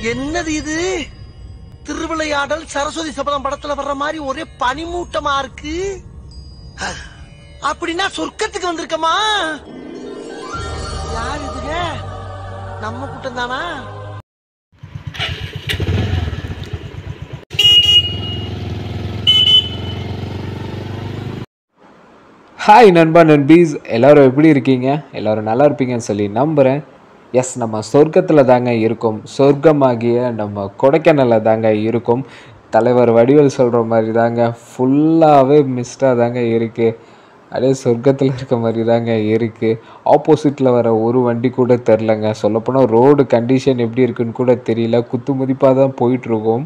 என்னது இது திருவிளையாடல் சரஸ்வதி சபதம் படத்துல வர்ற மாதிரி ஒரே பனிமூட்டமா இருக்கு அஹ், அப்படின்னா சொர்க்கத்துக்கு வந்திருக்கமா யார் இதுங்க நம்ம கூட்டம் தானா ஹாய் நண்பா நண்பீஸ் எல்லாரும் எப்படி இருக்கீங்க எல்லாரும் நல்லா இருப்பீங்கன்னு சொல்லி நம்புகிறேன் எஸ் நம்ம சொர்க்கத்தில் தாங்க இருக்கோம் சொர்க்கமாகிய நம்ம கொடைக்கானலில் தாங்க இருக்கோம் தலைவர் வடிவேல் சொல்கிற மாதிரி தாங்க ஃபுல்லாகவே மிஸ்டாக தாங்க இருக்குது அப்படியே சொர்க்கத்தில் இருக்க மாதிரி தாங்க இருக்குது ஆப்போசிட்டில் வர ஒரு வண்டி கூட தெரிலங்க சொல்லப்போனால் ரோடு கண்டிஷன் எப்படி இருக்குன்னு கூட தெரியல குத்து மதிப்பாக தான் போயிட்டுருக்கோம்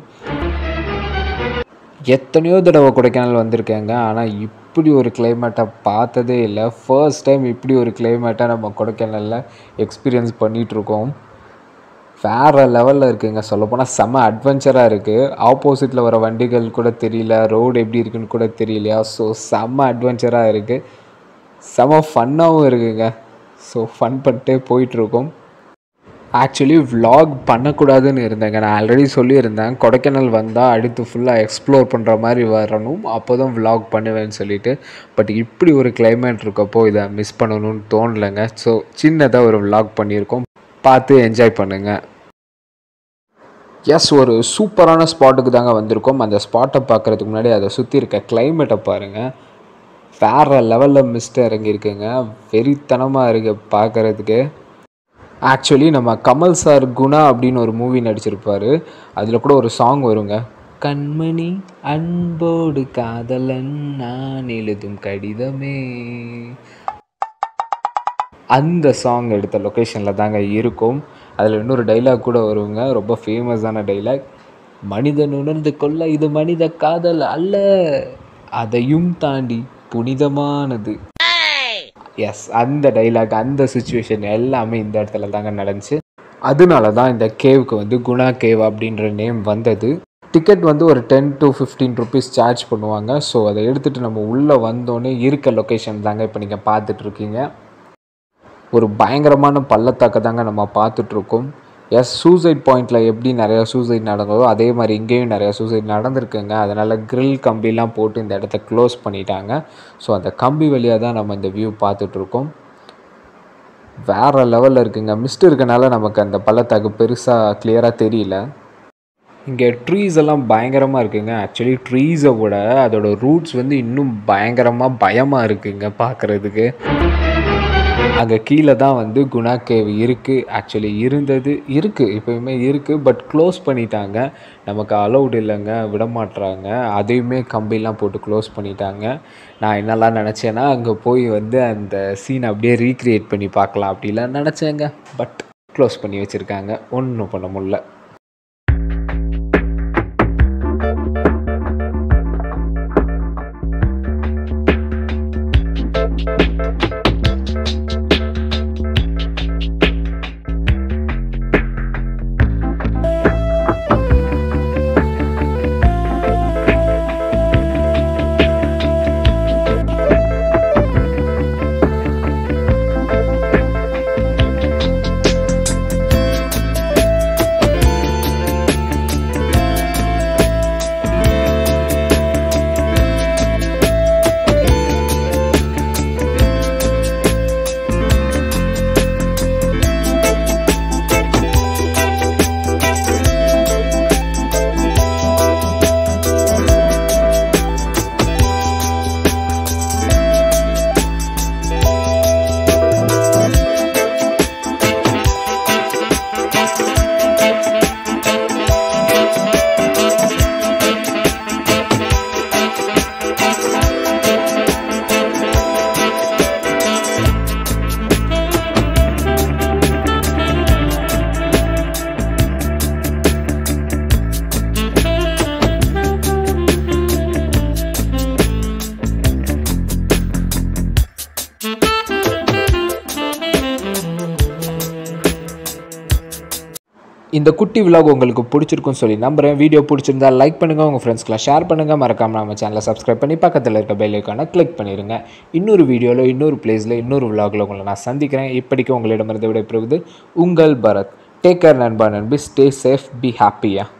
எத்தனையோ தடவை கொடைக்கானல் வந்திருக்கேங்க ஆனால் இப்படி ஒரு கிளைமேட்டை பார்த்ததே இல்லை ஃபர்ஸ்ட் டைம் இப்படி ஒரு கிளைமேட்டை நம்ம கொடைக்கானலில் எக்ஸ்பீரியன்ஸ் பண்ணிகிட்ருக்கோம் வேறு லெவலில் இருக்குங்க சொல்லப்போனால் செம அட்வென்ச்சராக இருக்குது ஆப்போசிட்டில் வர வண்டிகள் கூட தெரியல ரோடு எப்படி இருக்குன்னு கூட தெரியலையா ஸோ செம்ம அட்வென்ச்சராக இருக்குது செம ஃபன்னாகவும் இருக்குங்க ஸோ ஃபன் பண்ணிட்டே போயிட்டுருக்கோம் ஆக்சுவலி vlog பண்ணக்கூடாதுன்னு இருந்தேங்க நான் ஆல்ரெடி சொல்லியிருந்தேன் கொடைக்கானல் வந்தால் அடுத்து ஃபுல்லாக எக்ஸ்ப்ளோர் பண்ணுற மாதிரி வரணும் அப்போ தான் vlog பண்ணுவேன்னு சொல்லிட்டு பட் இப்படி ஒரு climate இருக்கப்போ இதை மிஸ் பண்ணணும்னு தோணலைங்க ஸோ சின்னதாக ஒரு vlog பண்ணியிருக்கோம் பார்த்து என்ஜாய் பண்ணுங்கள் எஸ் ஒரு சூப்பரான ஸ்பாட்டுக்கு தாங்க வந்திருக்கோம் அந்த ஸ்பாட்டை பார்க்குறதுக்கு முன்னாடி அதை சுற்றி இருக்க கிளைமேட்டை பாருங்கள் வேறு லெவலில் மிஸ்ட் இறங்கியிருக்குங்க வெறித்தனமாக இருக்குது பார்க்குறதுக்கு ஆக்சுவலி நம்ம கமல் சார் குணா அப்படின்னு ஒரு மூவி நடிச்சிருப்பாரு அதில் கூட ஒரு சாங் வருங்க கண்மணி அன்போடு காதலன் நான் எழுதும் கடிதமே அந்த சாங் எடுத்த லொக்கேஷனில் தாங்க இருக்கும் அதில் இன்னொரு டைலாக் கூட வருங்க ரொம்ப ஃபேமஸான டைலாக் மனிதன் உணர்ந்து கொள்ள இது மனித காதல் அல்ல அதையும் தாண்டி புனிதமானது எஸ் அந்த டைலாக் அந்த சுச்சுவேஷன் எல்லாமே இந்த இடத்துல தாங்க நடந்துச்சு அதனால தான் இந்த கேவுக்கு வந்து குணா கேவ் அப்படின்ற நேம் வந்தது டிக்கெட் வந்து ஒரு ten to fifteen rupees charge பண்ணுவாங்க ஸோ அதை எடுத்துகிட்டு நம்ம உள்ளே வந்தோடனே இருக்க லொக்கேஷன் தாங்க இப்போ நீங்கள் பார்த்துட்ருக்கீங்க ஒரு பயங்கரமான பள்ளத்தாக்க தாங்க நம்ம பார்த்துட்ருக்கோம் எஸ் சூசைட் பாயிண்டில் எப்படி நிறையா சூசைட் நடந்ததோ அதே மாதிரி இங்கேயும் நிறையா சூசைட் நடந்திருக்குங்க அதனால் grill கம்பிலாம் போட்டு இந்த இடத்த க்ளோஸ் பண்ணிட்டாங்க ஸோ அந்த கம்பி வழியாக தான் நம்ம இந்த வியூ பார்த்துட்ருக்கோம் வேறு லெவலில் இருக்குங்க மிஸ்ட் இருக்கனால நமக்கு அந்த பள்ளத்தாக்கு பெருசாக கிளியராக தெரியல இங்கே ட்ரீஸ் எல்லாம் பயங்கரமாக இருக்குங்க ஆக்சுவலி ட்ரீஸை விட அதோட ரூட்ஸ் வந்து இன்னும் பயங்கரமாக பயமாக இருக்குங்க பார்க்குறதுக்கு அங்கே கீழே தான் வந்து குணா கேவ் இருக்குது ஆக்சுவலி இருந்தது இருக்குது இப்போயுமே இருக்குது பட் க்ளோஸ் பண்ணிட்டாங்க நமக்கு அலௌடு இல்லைங்க விட மாட்றாங்க அதையுமே கம்பிலாம் போட்டு க்ளோஸ் பண்ணிட்டாங்க நான் என்னெல்லாம் நினச்சேன்னா அங்கே போய் வந்து அந்த சீனை அப்படியே ரீக்ரியேட் பண்ணி பார்க்கலாம் அப்படிலாம் நினச்சேங்க பட் க்ளோஸ் பண்ணி வச்சுருக்காங்க ஒன்றும் பண்ண முடியல இந்த குட்டி விலாக் உங்களுக்கு பிடிச்சிருக்குன்னு சொல்லி நம்புறேன் வீடியோ பிடிச்சிருந்தா லைக் பண்ணுங்கள் உங்கள் ஃப்ரெண்ட்ஸ்க்குலாம் ஷேர் பண்ணுங்கள் மறக்காம நம்ம சேனலை சப்ஸ்கிரைப் பண்ணி பக்கத்தில் இருக்க பெல் ஐக்கானை கிளிக் பண்ணிடுங்க இன்னொரு வீடியோவில் இன்னொரு பிளேஸில் இன்னொரு விலாகில் உங்களை நான் சந்திக்கிறேன் இப்படிக்கு உங்களிடமிருந்து விடைபெறுவது உங்கள் பரத் டேக் கேர் நண்பா நண்பி ஸ்டே சேஃப் பி ஹாப்பியா